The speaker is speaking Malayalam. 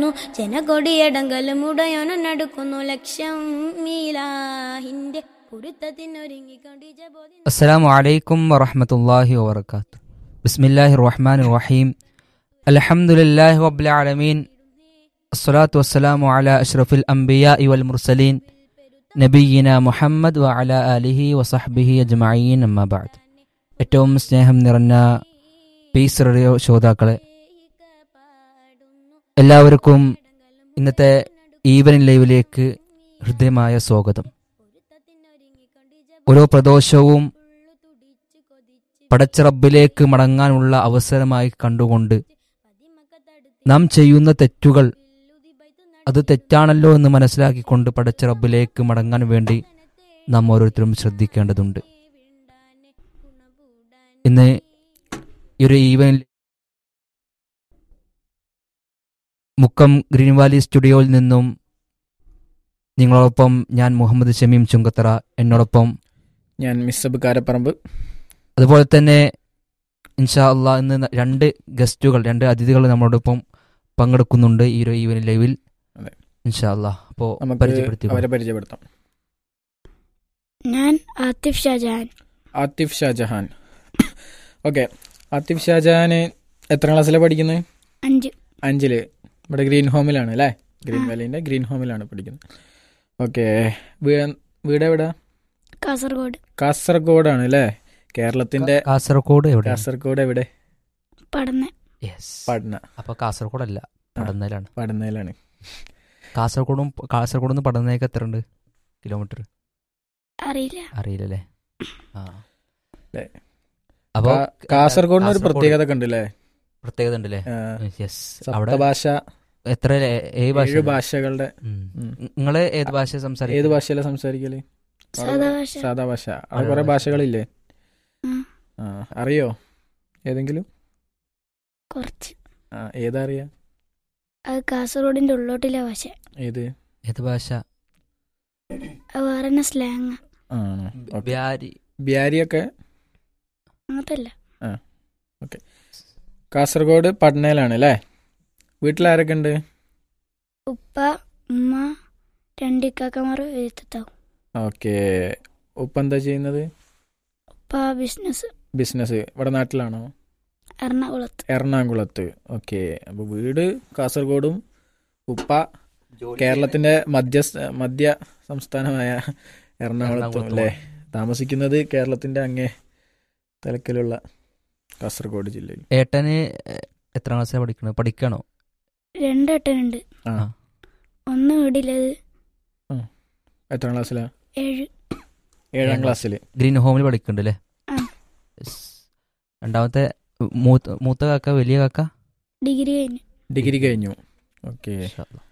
ജനകൊടിയടങ്കലും ഉടയോനും നടക്കുന്നു ലക്ഷം മീലാഹിന്റെ പൊരുത്തത്തിനൊരുങ്ങിക്കൊണ്ടിച്ച ബോധി السلام عليكم ورحمة الله وبركاته بسم الله الرحمن الرحيم الحمد لله رب العالمين الصلاة والسلام على أشرف الأنبياء والمرسلين നബീന മുഹമ്മദ് വഅല ആലിഹി വസഹ്ബിഹി അജ്മഈൻ അമ്മാ ബഅദ് ഏറ്റവും സ്നേഹം നിറഞ്ഞ പീസ് റേഡിയോ ശ്രോതാക്കളെ എല്ലാവർക്കും ഇന്നത്തെ ഈവനിംഗ് ലൈവിലേക്ക് ഹൃദ്യമായ സ്വാഗതം ഓരോ പ്രദോഷവും പടച്ച റബ്ബിലേക്ക് മടങ്ങാനുള്ള അവസരമായി കണ്ടുകൊണ്ട് നാം ചെയ്യുന്ന തെറ്റുകൾ അത് തെറ്റാണല്ലോ എന്ന് മനസ്സിലാക്കിക്കൊണ്ട് പടച്ച റബ്ബിലേക്ക് മടങ്ങാൻ വേണ്ടി നാം ഓരോരുത്തരും ശ്രദ്ധിക്കേണ്ടതുണ്ട് ഇന്ന് ഈ ഒരു ഈവനിൽ മുക്കം ഗ്രീൻ വാലി സ്റ്റുഡിയോയിൽ നിന്നും നിങ്ങളോടൊപ്പം ഞാൻ മുഹമ്മദ് ഷമീം ചുങ്കത്തറ എന്നോടൊപ്പം ഞാൻ മിസ്സബ് കാരപ്പറമ്പ് അതുപോലെ തന്നെ ഇൻഷാ അള്ളാ ഇന്ന് ന- രണ്ട് ഗസ്റ്റുകൾ രണ്ട് അതിഥികൾ നമ്മളോടൊപ്പം പങ്കെടുക്കുന്നുണ്ട് ഈ ഒരു ഈവനിംഗ് ലൈവിൽ അതെ. ഇൻഷാ അള്ളാ അപ്പോ നമുക്ക് പരിചയപ്പെടുത്തി അവരെ പരിചയപ്പെടുത്താം ഞാൻ ആത്തിഫ് ഷാജഹാൻ ആത്തിഫ് ഷാജഹാൻ ഓക്കെ ആത്തിഫ് ഷാജഹാൻ എത്ര ക്ലാസ്സിലാണ് പഠിക്കുന്നത് അഞ്ച് അഞ്ചില് ഇവിടെ ഗ്രീൻ ഹോമിലാണ് അല്ലേ ഗ്രീൻ ആ. വാലിന്റെ ഗ്രീൻ ഹോമിലാണ് പഠിക്കുന്നത് ഓക്കെ വീട് എവിടെ കാസർഗോഡ് കാസർഗോഡാണ് അല്ലേ കേരളത്തിന്റെ കാസർഗോഡ് എവിടെ കാസർഗോഡ് എവിടെ പഠന യെസ് പഠന അപ്പൊ കാസർഗോഡ് അല്ല പടന്നയിലാണ് പഠനയിലാണ് കാസർഗോഡും കാസർഗോഡ് നിന്ന് പടന്നേക്ക് എത്ര ഉണ്ട് കിലോമീറ്റർ അറിയില്ല അറിയില്ലല്ലേ ആ അല്ലേ? അപ്പൊ കാ- കാസർഗോഡിന് ഒരു കാസർഗോഡ് പ്രത്യേകത കണ്ടില്ലേ പ്രത്യേകത ഉണ്ടല്ലേ യെസ് അവിടെ സപ്തഭാഷ എത്ര ഏത് ഭാഷ ഏഴ് ഭാഷകളുടെ ഉം. ഉം. നിങ്ങള് ഏത് ഭാഷ ഏത് സംസാരിക്കുന്നത് ഭാഷയിലാണ് സംസാരിക്കല് സാധാ ഭാഷ സാധാ ഭാഷ അവിടെ മലയാള കുറെ ഭാഷ. ഭാഷകളില്ലേ ആ, ആ അറിയോ ഏതെങ്കിലും കുറച്ച് ആ ഏതാ അറിയാ അത് കാസർഗോഡിന്റെ ഉള്ളോട്ടിലെ ഭാഷ ഏത് ഏത് ഭാഷ അത് വേറെ സ്ലാങ് ആ ഓക്കെ ബ്യാരി ബിയാരിയൊക്കെ അങ്ങനത്തല്ല കാസർഗോഡ് പട്നയിലാണ് അല്ലേ വീട്ടിലാരൊക്കെ ഉണ്ട് ഉപ്പ ഉമ്മ രണ്ട് ഇക്കാക്കമാർ എഴുത്തത്താവും ഓക്കെ ഉപ്പ എന്താ ചെയ്യുന്നത് ഉപ്പ ബിസിനസ് ബിസിനസ് ഇവിടെ നാട്ടിലാണോ എറണാകുളത്ത് എറണാകുളത്ത് ഓക്കെ അപ്പോൾ വീട് കാസർഗോഡും ഉപ്പ കേരളത്തിന്റെ മധ്യ മധ്യ സംസ്ഥാനമായ എറണാകുളത്തും എറണാകുളത്തും അല്ലേ താമസിക്കുന്നത് കേരളത്തിന്റെ അങ്ങേ തലക്കിലുള്ള കാസർഗോഡ് ജില്ലയിൽ ഏട്ടന് എത്ര ക്ലാസ്സിലാണ് പഠിക്കണത് പഠിക്കണോ രണ്ട് ഏട്ടനുണ്ട് ആ ആ. ഒന്ന് വീടിലത് എത്രാം ക്ലാസ്സിലാ ഏഴ് ഏഴാം ഏഴാം ക്ലാസ്സിൽ ഗ്രീൻ ഹോമിൽ പഠിക്കുന്നുണ്ട് അല്ലേ ആ. Yes. രണ്ടാമത്തെ മൂത്ത മൂത്ത കാക്ക വലിയ കാക്ക ഡിഗ്രി കഴിഞ്ഞു ഡിഗ്രി കഴിഞ്ഞു ഓക്കെ ഇൻഷാ അല്ലാ.